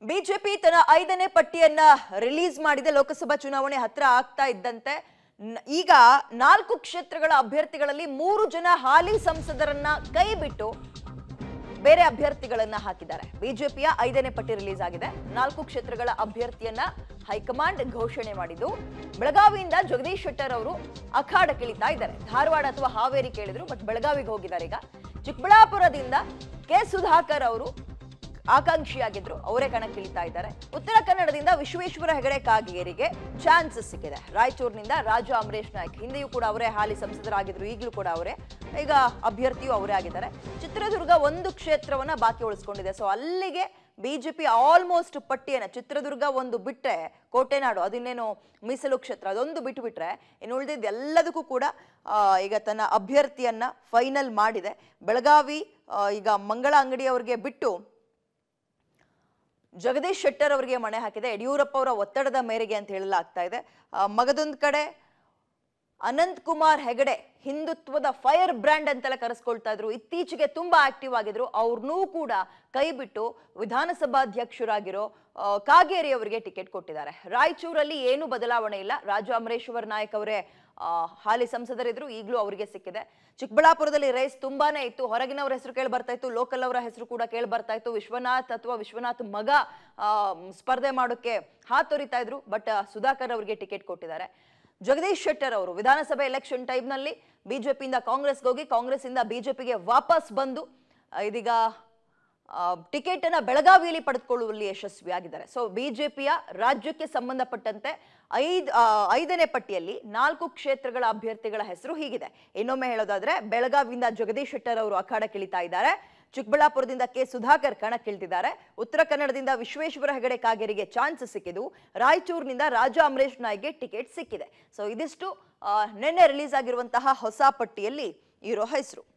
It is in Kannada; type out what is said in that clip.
ಬಿಜೆಪಿ ತನ್ನ ಐದನೇ ಪಟ್ಟಿಯನ್ನ ರಿಲೀಸ್ ಮಾಡಿದೆ ಲೋಕಸಭಾ ಚುನಾವಣೆ ಹತ್ರ ಆಗ್ತಾ ಇದ್ದಂತೆ ನ- ಈಗ ನಾಲ್ಕು ಕ್ಷೇತ್ರಗಳ ಅಭ್ಯರ್ಥಿಗಳಲ್ಲಿ ಮೂರು ಜನ ಹಾಲಿ ಸಂಸದರನ್ನ ಕೈ ಬಿಟ್ಟು ಬೇರೆ ಅಭ್ಯರ್ಥಿಗಳನ್ನ ಹಾಕಿದ್ದಾರೆ ಬಿಜೆಪಿಯ ಐದನೇ ಪಟ್ಟಿ ರಿಲೀಸ್ ಆಗಿದೆ ನಾಲ್ಕು ಕ್ಷೇತ್ರಗಳ ಅಭ್ಯರ್ಥಿಯನ್ನ ಹೈಕಮಾಂಡ್ ಘೋಷಣೆ ಮಾಡಿದ್ದು ಬೆಳಗಾವಿಯಿಂದ ಜಗದೀಶ್ ಶೆಟ್ಟರ್ ಅವರು ಅಖಾಡಕ್ಕಿಳಿತಾ ಇದ್ದಾರೆ ಧಾರವಾಡ ಅಥವಾ ಹಾವೇರಿ ಕೇಳಿದ್ರು ಬಟ್ ಬೆಳಗಾವಿಗೆ ಹೋಗಿದ್ದಾರೆ ಈಗ ಚಿಕ್ಕಬಳ್ಳಾಪುರದಿಂದ ಕೆ ಸುಧಾಕರ್ ಅವರು ಆಕಾಂಕ್ಷಿಯಾಗಿದ್ರು ಅವರೇ ಕಣಕ್ಕಿಳಿತಾ ಇದ್ದಾರೆ ಉತ್ತರ ಕನ್ನಡದಿಂದ ವಿಶ್ವೇಶ್ವರ ಹೆಗಡೆ ಕಾಗೇರಿಗೆ ಚಾನ್ಸ್ ಸಿಕ್ಕಿದೆ ರಾಯಚೂರಿನಿಂದ ರಾಜು ಅಮರೇಶ್ ನಾಯ್ಕ್ ಹಿಂದೆಯೂ ಕೂಡ ಅವರೇ ಹಾಲಿ ಸಂಸದರಾಗಿದ್ರು ಈಗಲೂ ಕೂಡ ಅವರೇ ಈಗ ಅಭ್ಯರ್ಥಿಯು ಅವರೇ ಆಗಿದ್ದಾರೆ ಚಿತ್ರದುರ್ಗ ಒಂದು ಕ್ಷೇತ್ರವನ್ನ ಬಾಕಿ ಉಳಿಸ್ಕೊಂಡಿದೆ ಸೊ ಅಲ್ಲಿಗೆ ಬಿಜೆಪಿ ಆಲ್ಮೋಸ್ಟ್ ಪಟ್ಟಿಯನ್ನ ಚಿತ್ರದುರ್ಗ ಒಂದು ಬಿಟ್ರೆ ಕೋಟೆನಾಡು ಅದನ್ನೇನು ಮೀಸಲು ಕ್ಷೇತ್ರ ಅದೊಂದು ಬಿಟ್ಟು ಬಿಟ್ರೆ ಇನ್ನು ಉಳಿದಿದ್ದು ಎಲ್ಲದಕ್ಕೂ ಕೂಡ ಆ, ಈಗ ತನ್ನ ಅಭ್ಯರ್ಥಿಯನ್ನ ಫೈನಲ್ ಮಾಡಿದೆ ಬೆಳಗಾವಿ ಆ, ಈಗ ಮಂಗಳ ಅಂಗಡಿಯವರಿಗೆ ಬಿಟ್ಟು ಜಗದೀಶ್ ಶೆಟ್ಟರ್ ಅವರಿಗೆ ಮಣೆ ಹಾಕಿದೆ ಯಡಿಯೂರಪ್ಪ ಅವರ ಒತ್ತಡದ ಮೇರೆಗೆ ಅಂತ ಹೇಳಲಾಗ್ತಾ ಇದೆ ಆ, ಮಗದೊಂದ್ ಕಡೆ ಅನಂತ್ ಕುಮಾರ್ ಹೆಗಡೆ ಹಿಂದುತ್ವದ ಫೈರ್ ಬ್ರ್ಯಾಂಡ್ ಅಂತೆಲ್ಲ ಕರೆಸ್ಕೊಳ್ತಾ ಇದ್ರು ಇತ್ತೀಚೆಗೆ ತುಂಬಾ ಆಕ್ಟಿವ್ ಆಗಿದ್ರು ಅವ್ರನ್ನೂ ಕೂಡ ಕೈ ಬಿಟ್ಟು ವಿಧಾನಸಭಾಧ್ಯಕ್ಷರಾಗಿರೋ ಆ, ಕಾಗೇರಿ ಅವರಿಗೆ ಟಿಕೆಟ್ ಕೊಟ್ಟಿದ್ದಾರೆ ರಾಯಚೂರಲ್ಲಿ ಏನು ಬದಲಾವಣೆ ಇಲ್ಲ ರಾಜು ಅಮರೇಶ್ವರ್ ನಾಯಕ್ ಅವರೇ ಆ, ಹಾಲಿ ಸಂಸದರಿದ್ರು ಈಗಲೂ ಅವರಿಗೆ ಸಿಕ್ಕಿದೆ ಚಿಕ್ಕಬಳ್ಳಾಪುರದಲ್ಲಿ ರೇಸ್ ತುಂಬಾನೇ ಇತ್ತು ಹೊರಗಿನವರ ಹೆಸರು ಕೇಳಿ ಬರ್ತಾ ಇತ್ತು ಲೋಕಲ್ ಅವರ ಹೆಸರು ಕೂಡ ಕೇಳಿ ಬರ್ತಾ ಇತ್ತು ವಿಶ್ವನಾಥ್ ಅಥವಾ ವಿಶ್ವನಾಥ್ ಮಗ ಆ, ಸ್ಪರ್ಧೆ ಮಾಡೋಕೆ ಹಾತೊರಿತಾ ಇದ್ರು ಬಟ್ ಸುಧಾಕರ್ ಅವರಿಗೆ ಟಿಕೆಟ್ ಕೊಟ್ಟಿದ್ದಾರೆ ಜಗದೀಶ್ ಶೆಟ್ಟರ್ ಅವರು ವಿಧಾನಸಭೆ ಎಲೆಕ್ಷನ್ ಟೈಮ್ನಲ್ಲಿ ಬಿಜೆಪಿಯಿಂದ ಕಾಂಗ್ರೆಸ್ಗೆ ಹೋಗಿ ಕಾಂಗ್ರೆಸ್ಸಿಂದ ಬಿಜೆಪಿಗೆ ವಾಪಸ್ ಬಂದು ಆ, ಇದೀಗ ಟಿಕೆಟ್ ಅನ್ನ ಬೆಳಗಾವಿಯಲ್ಲಿ ಪಡೆದುಕೊಳ್ಳುವಲ್ಲಿ ಯಶಸ್ವಿಯಾಗಿದ್ದಾರೆ ಸೊ ಬಿಜೆಪಿಯ ರಾಜ್ಯಕ್ಕೆ ಸಂಬಂಧಪಟ್ಟಂತೆ ಐದ್ ಆ, ಐದನೇ ಪಟ್ಟಿಯಲ್ಲಿ ನಾಲ್ಕು ಕ್ಷೇತ್ರಗಳ ಅಭ್ಯರ್ಥಿಗಳ ಹೆಸರು ಹೀಗಿದೆ ಇನ್ನೊಮ್ಮೆ ಹೇಳೋದಾದ್ರೆ ಬೆಳಗಾವಿಯಿಂದ ಜಗದೀಶ್ ಶೆಟ್ಟರ್ ಅವರು ಅಖಾಡಕ್ಕಿಳಿತಾ ಇದ್ದಾರೆ ಚಿಕ್ಕಬಳ್ಳಾಪುರದಿಂದ ಕೆ ಸುಧಾಕರ್ ಕಣಕ್ಕಿಳಿದಿದ್ದಾರೆ ಉತ್ತರ ಕನ್ನಡದಿಂದ ವಿಶ್ವೇಶ್ವರ ಹೆಗಡೆ ಕಾಗೇರಿಗೆ ಚಾನ್ಸ್ ಸಿಕ್ಕಿದ್ದು ರಾಯಚೂರಿನಿಂದ ರಾಜ ಅಮರೇಶ್ ನಾಯ್ಗೆ ಟಿಕೆಟ್ ಸಿಕ್ಕಿದೆ ಸೊ ಇದಿಷ್ಟು ಆ, ನಿನ್ನೆ ರಿಲೀಸ್ ಆಗಿರುವಂತಹ ಹೊಸ ಪಟ್ಟಿಯಲ್ಲಿ ಇರೋ ಹೆಸರು